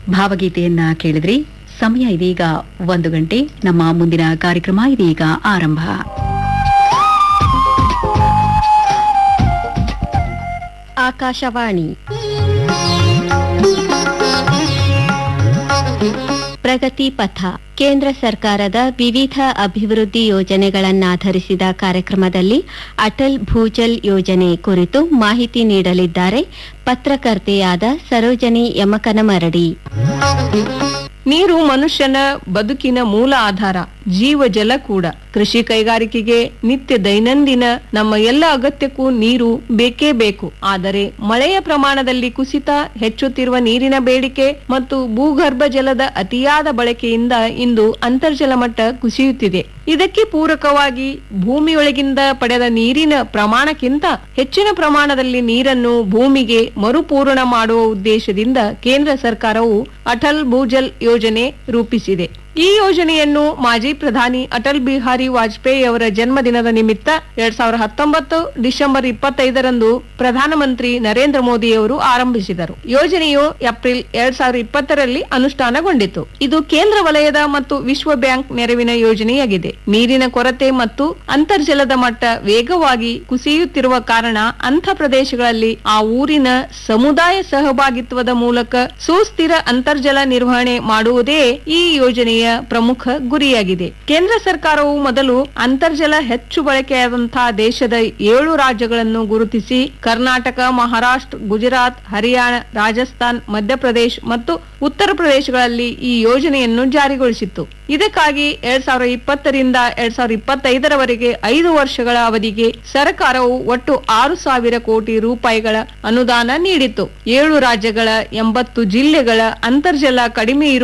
ಭಾವಗೀತೆಯನ್ನ ಕೇಳಿದ್ರಿ ಸಮಯ ಇದೀಗ ಒಂದು ಗಂಟೆ ನಮ್ಮ ಮುಂದಿನ ಕಾರ್ಯಕ್ರಮ ಇದೀಗ ಆರಂಭ ಆಕಾಶವಾಣಿ ಪ್ರಗತಿ ಪಥ ಕೇಂದ್ರ ಸರ್ಕಾರದ ವಿವಿಧ ಅಭಿವೃದ್ಧಿ ಯೋಜನೆಗಳನ್ನಾಧರಿಸಿದ ಕಾರ್ಯಕ್ರಮದಲ್ಲಿ ಅಟಲ್ ಭೂಜಲ್ ಯೋಜನೆ ಕುರಿತು ಮಾಹಿತಿ ನೀಡಲಿದ್ದಾರೆ ಪತ್ರಕರ್ತೆಯಾದ ಸರೋಜನಿ ಯಮಕನಮರಡಿ ನೀರು ಮನುಷ್ಯನ ಬದುಕಿನ ಮೂಲ ಆಧಾರ ಜೀವ ಜಲ ಕೂಡ ಕೃಷಿ ಕೈಗಾರಿಕೆಗೆ ನಿತ್ಯ ದೈನಂದಿನ ನಮ್ಮ ಎಲ್ಲ ಅಗತ್ಯಕ್ಕೂ ನೀರು ಬೇಕೇ ಬೇಕು ಆದರೆ ಮಳೆಯ ಪ್ರಮಾಣದಲ್ಲಿ ಕುಸಿತ ಹೆಚ್ಚುತ್ತಿರುವ ನೀರಿನ ಬೇಡಿಕೆ ಮತ್ತು ಭೂಗರ್ಭ ಜಲದ ಅತಿಯಾದ ಬಳಕೆಯಿಂದ ಇಂದು ಅಂತರ್ಜಲ ಮಟ್ಟ ಕುಸಿಯುತ್ತಿದೆ ಇದಕ್ಕೆ ಪೂರಕವಾಗಿ ಭೂಮಿಯೊಳಗಿಂದ ಪಡೆದ ನೀರಿನ ಪ್ರಮಾಣಕ್ಕಿಂತ ಹೆಚ್ಚಿನ ಪ್ರಮಾಣದಲ್ಲಿ ನೀರನ್ನು ಭೂಮಿಗೆ ಮರುಪೂರಣ ಮಾಡುವ ಉದ್ದೇಶದಿಂದ ಕೇಂದ್ರ ಸರ್ಕಾರವು ಅಟಲ್ ಭೂಜಲ್ ಯೋಜನೆ ರೂಪಿಸಿದೆ ಈ ಯೋಜನೆಯನ್ನು ಮಾಜಿ ಪ್ರಧಾನಿ ಅಟಲ್ ಬಿಹಾರಿ ವಾಜಪೇಯಿ ಅವರ ಜನ್ಮದಿನದ ನಿಮಿತ್ತ ಎರಡ್ ಸಾವಿರದ ಹತ್ತೊಂಬತ್ತು ಡಿಸೆಂಬರ್ ಇಪ್ಪತ್ತೈದರಂದು ಪ್ರಧಾನಮಂತ್ರಿ ನರೇಂದ್ರ ಮೋದಿ ಅವರು ಆರಂಭಿಸಿದರು ಯೋಜನೆಯು ಏಪ್ರಿಲ್ ಎರಡ್ ಸಾವಿರದ ಇಪ್ಪತ್ತರಲ್ಲಿ ಅನುಷ್ಠಾನಗೊಂಡಿತು ಇದು ಕೇಂದ್ರ ವಲಯದ ಮತ್ತು ವಿಶ್ವ ಬ್ಯಾಂಕ್ ನೆರವಿನ ಯೋಜನೆಯಾಗಿದೆ ನೀರಿನ ಕೊರತೆ ಮತ್ತು ಅಂತರ್ಜಲದ ಮಟ್ಟ ವೇಗವಾಗಿ ಕುಸಿಯುತ್ತಿರುವ ಕಾರಣ ಅಂಥ ಪ್ರದೇಶಗಳಲ್ಲಿ ಆ ಊರಿನ ಸಮುದಾಯ ಸಹಭಾಗಿತ್ವದ ಮೂಲಕ ಸುಸ್ಥಿರ ಅಂತರ್ಜಲ ನಿರ್ವಹಣೆ ಮಾಡುವುದೇ ಈ ಯೋಜನೆಯ ಪ್ರಮುಖ ಗುರಿಯಾಗಿದೆ ಕೇಂದ್ರ ಸರ್ಕಾರವು ಮೊದಲು ಅಂತರ್ಜಲ ಹೆಚ್ಚು ಬಳಕೆಯಾದಂತಹ ದೇಶದ ಏಳು ರಾಜ್ಯಗಳನ್ನು ಗುರುತಿಸಿ ಕರ್ನಾಟಕ ಮಹಾರಾಷ್ಟ್ರ ಗುಜರಾತ್ ಹರಿಯಾಣ ರಾಜಸ್ಥಾನ್ ಮಧ್ಯಪ್ರದೇಶ್ ಮತ್ತು ಉತ್ತರ ಪ್ರದೇಶಗಳಲ್ಲಿ ಈ ಯೋಜನೆಯನ್ನು ಜಾರಿಗೊಳಿಸಿತ್ತು ಇದಕ್ಕಾಗಿ ಎರಡ್ ಸಾವಿರದ ಇಪ್ಪತ್ತರಿಂದ ಎರಡ್ ಸಾವಿರದ ಇಪ್ಪತ್ತೈದರವರೆಗೆ ಐದು ವರ್ಷಗಳ ಅವಧಿಗೆ ಸರ್ಕಾರವು ಒಟ್ಟು ಆರು ಸಾವಿರ ಕೋಟಿ ರೂಪಾಯಿಗಳ ಅನುದಾನ ನೀಡಿತು ಏಳು ರಾಜ್ಯಗಳ ಎಂಬತ್ತು ಜಿಲ್ಲೆಗಳ ಅಂತರ್ಜಲ ಕಡಿಮೆ ಇರುವ